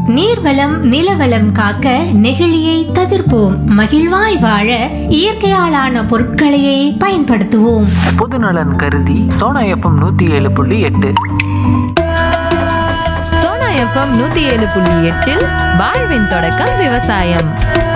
நீர்வளம் நிலவளம் காக்க நெகிழியை தவிர்ப்போம் மகிழ்வாய் வாழ இயற்கையாலான பொருட்களையே பயன்படுத்துவோம் பொதுநலன் கருதி சோனா எஃப்எம் நூத்தி ஏழு புள்ளி எட்டு சோனா எஃப்எம் நூத்தி ஏழு புள்ளி எட்டில் வாழ்வின் தொடக்கம் விவசாயம்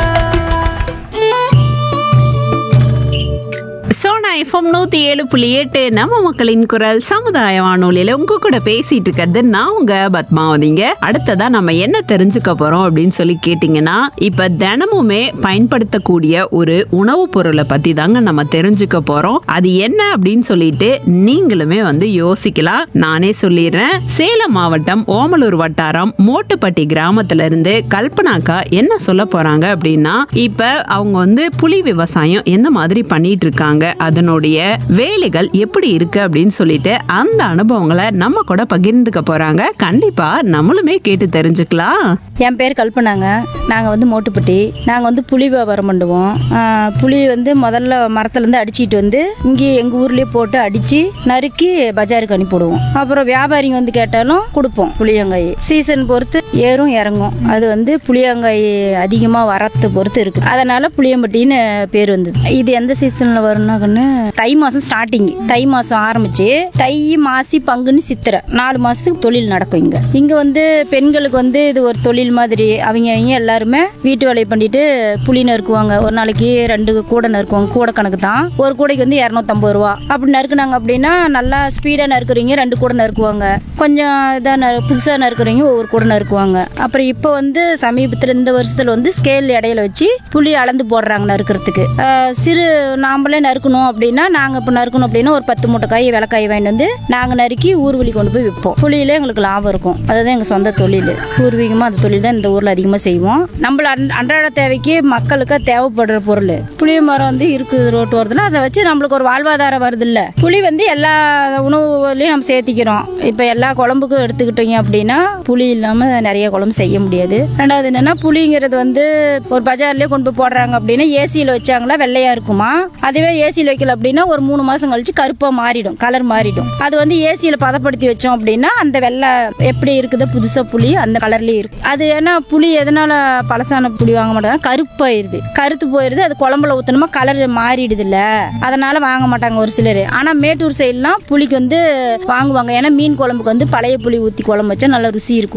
சோனா எஃப்எம் நூற்றி ஏழு புள்ளி எட்டு நம்ம மக்களின் குரல் சமுதாய வானொலியில் உங்க கூட பேசிட்டு இருக்கிறது நான் உங்க பத்மாவதிங்க அடுத்ததா நம்ம என்ன தெரிஞ்சுக்க போறோம் அப்படின்னு சொல்லி கேட்டிங்கன்னா இப்ப தினமுமே பயன்படுத்தக்கூடிய ஒரு உணவுப் பொருளை பத்தி தாங்க நம்ம தெரிஞ்சுக்க போறோம் அது என்ன அப்படின்னு சொல்லிட்டு நீங்களுமே வந்து யோசிக்கலாம் நானே சொல்லிடுறேன் சேலம் மாவட்டம் ஓமலூர் வட்டாரம் மோட்டுப்பட்டி கிராமத்துல இருந்து கல்பனாக்கா என்ன சொல்ல போறாங்க அப்படின்னா இப்ப அவங்க வந்து புலி விவசாயம் எந்த மாதிரி பண்ணிட்டு இருக்காங்க அதனுடைய வேலைகள் எப்படி இருக்கு அப்படின்னு சொல்லிட்டு அந்த அனுபவங்களை நம்ம கூட பகிர்ந்துக்க போறாங்க கண்டிப்பா நம்மளுமே கேட்டு தெரிஞ்சுக்கலாம் என் பேர் கல்பனாங்க நாங்கள் வந்து மோட்டுப்பட்டி நாங்கள் வந்து புளி வியாபாரம் பண்ணுவோம் ஆஹ் புளி வந்து முதல்ல மரத்துலேருந்து அடிச்சிட்டு வந்து இங்கே எங்கள் ஊர்லேயே போட்டு அடித்து நறுக்கி பஜாருக்கு அனுப்பிவிடுவோம் அப்புறம் வியாபாரிங்க வந்து கேட்டாலும் கொடுப்போம் புளியங்காய் சீசன் பொறுத்து ஏறும் இறங்கும் அது வந்து புளியங்காய் அதிகமாக வரத்தை பொறுத்து இருக்குது அதனால புளியம்பட்டின்னு பேர் வந்தது இது எந்த சீசனில் வரும்னாக்கன்னு தை மாதம் ஸ்டார்டிங் தை மாதம் ஆரம்பிச்சு தை மாசி பங்குன்னு சித்திரை நாலு மாதத்துக்கு தொழில் நடக்கும் இங்கே இங்கே வந்து பெண்களுக்கு வந்து இது ஒரு தொழில் மாதிரி அவங்க அவங்க எல்லாருமே வீட்டு வேலையை பண்ணிட்டு புளி நறுக்குவாங்க ஒரு நாளைக்கு ரெண்டு கூடை நறுக்குவாங்க கூடை கணக்கு தான் ஒரு கூடைக்கு வந்து இரநூத்தம்பது ரூபா அப்படி நறுக்குனாங்க அப்படின்னா நல்லா ஸ்பீடாக நறுக்குறீங்க ரெண்டு கூடை நறுக்குவாங்க கொஞ்சம் இதாக நறு புதுசாக நறுக்குறீங்க ஒவ்வொரு கூடை நறுக்குவாங்க அப்புறம் இப்போ வந்து சமீபத்தில் இந்த வருஷத்தில் வந்து ஸ்கேல் இடையில வச்சு புளி அளந்து போடுறாங்க நறுக்கிறதுக்கு ஆஹ் சிறு நாம்பளே நறுக்கணும் அப்படின்னா நாங்கள் இப்போ நறுக்கணும் அப்படின்னா ஒரு பத்து மூட்டை காய் விளக்காய் வாங்கிட்டு வந்து நாங்கள் நறுக்கி ஊர்வலி கொண்டு போய் விற்போம் புளியில எங்களுக்கு லாபம் இருக்கும் அதுதான் எங்கள் சொந்த தொழில் பூர்வீகமாக அந்த தொழில் தான் இந்த ஊரில் அதிகமாக செய்வோம் நம்மள அன்- அன்றாட தேவைக்கு மக்களுக்கு தேவைப்படுற பொருள் புளிய மரம் வந்து இருக்குது ரோட்டு ஓரத்தில் அதை வச்சு நம்மளுக்கு ஒரு வாழ்வாதாரம் வருது இல்ல புளி வந்து எல்லா உணவுலையும் நம்ம சேர்த்திக்கிறோம் இப்போ எல்லா குழம்புக்கும் எடுத்துக்கிட்டீங்க அப்படின்னா புளி இல்லாமல் நிறைய குழம்பு செய்ய முடியாது ரெண்டாவது என்னன்னா புளிங்கிறது வந்து ஒரு பஜார்லயே கொண்டு போய் போடுறாங்க அப்படின்னா ஏசியில் வச்சாங்களா வெள்ளையா இருக்குமா அதுவே ஏசியில் வைக்கல அப்படின்னா ஒரு மூணு மாசம் கழிச்சு கருப்பா மாறிடும் கலர் மாறிடும் அது வந்து ஏசியில் பதப்படுத்தி வச்சோம் அப்படின்னா அந்த வெள்ளை எப்படி இருக்குதோ புதுசா புளி அந்த கலர்லயே இருக்கு அது ஏன்னா புளி எதனால பழசான புளி வாங்க மாட்டாங்க கருப்பாயிருது கருத்து போயிருது அது குழம்புல ஊத்தணுமா கலர் மாறிடுது இல்ல அதனால வாங்க மாட்டாங்க ஒரு சிலர் ஆனா மேட்டூர் சைட்லாம் புளிக்கு வந்து வாங்குவாங்க ஏன்னா மீன் குழம்புக்கு வந்து பழைய புளி ஊத்தி குழம்பு வச்சா நல்ல ருசி இருக்கும்